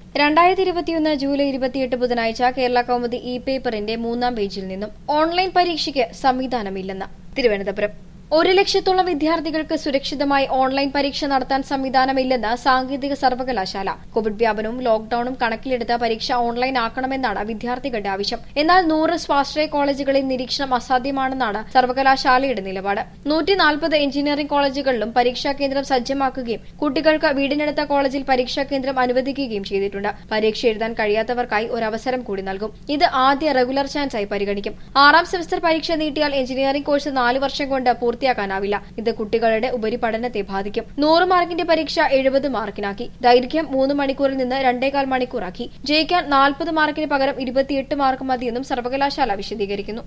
രണ്ടായിരത്തി ഇരുപത്തിയൊന്ന് ജൂലൈ ഇരുപത്തിയെട്ട് ബുധനാഴ്ച കേരള കൗമുദി ഇ പേപ്പറിന്റെ മൂന്നാം പേജിൽ നിന്നും ഓൺലൈൻ പരീക്ഷയ്ക്ക് സംവിധാനമില്ലെന്ന് തിരുവനന്തപുരം ഒരു ലക്ഷത്തോളം വിദ്യാർത്ഥികൾക്ക് സുരക്ഷിതമായി ഓൺലൈൻ പരീക്ഷ നടത്താൻ സംവിധാനമില്ലെന്ന് സാങ്കേതിക സർവകലാശാല കോവിഡ് വ്യാപനവും ലോക്ഡൌണും കണക്കിലെടുത്ത് പരീക്ഷ ഓൺലൈൻ ആക്കണമെന്നാണ് വിദ്യാർത്ഥികളുടെ ആവശ്യം എന്നാൽ നൂറ് സ്വാശ്രയ കോളേജുകളിൽ നിരീക്ഷണം അസാധ്യമാണെന്നാണ് സർവകലാശാലയുടെ നിലപാട് നൂറ്റി നാൽപ്പത് എഞ്ചിനീയറിംഗ് കോളേജുകളിലും പരീക്ഷാ കേന്ദ്രം സജ്ജമാക്കുകയും കുട്ടികൾക്ക് വീടിനടുത്ത കോളേജിൽ പരീക്ഷാ കേന്ദ്രം അനുവദിക്കുകയും ചെയ്തിട്ടുണ്ട് പരീക്ഷ എഴുതാൻ കഴിയാത്തവർക്കായി ഒരു അവസരം കൂടി നൽകും ഇത് ആദ്യ റെഗുലർ ചാൻസായി പരിഗണിക്കും ആറാം സെമസ്റ്റർ പരീക്ഷ നീട്ടിയാൽ എഞ്ചിനീയറിംഗ് കോഴ്സ് നാല് വർഷം കൊണ്ട് പൂർത്തിയാക്കാനാവില്ല ഇത് കുട്ടികളുടെ ഉപരിപഠനത്തെ ബാധിക്കും നൂറ് മാർക്കിന്റെ പരീക്ഷ എഴുപത് മാർക്കിനാക്കി ദൈർഘ്യം മൂന്ന് മണിക്കൂറിൽ നിന്ന് രണ്ടേകാൽ മണിക്കൂറാക്കി ജയിക്കാൻ നാൽപ്പത് മാർക്കിന് പകരം ഇരുപത്തിയെട്ട് മാർക്ക് മതിയെന്നും സർവകലാശാല വിശദീകരിക്കുന്നു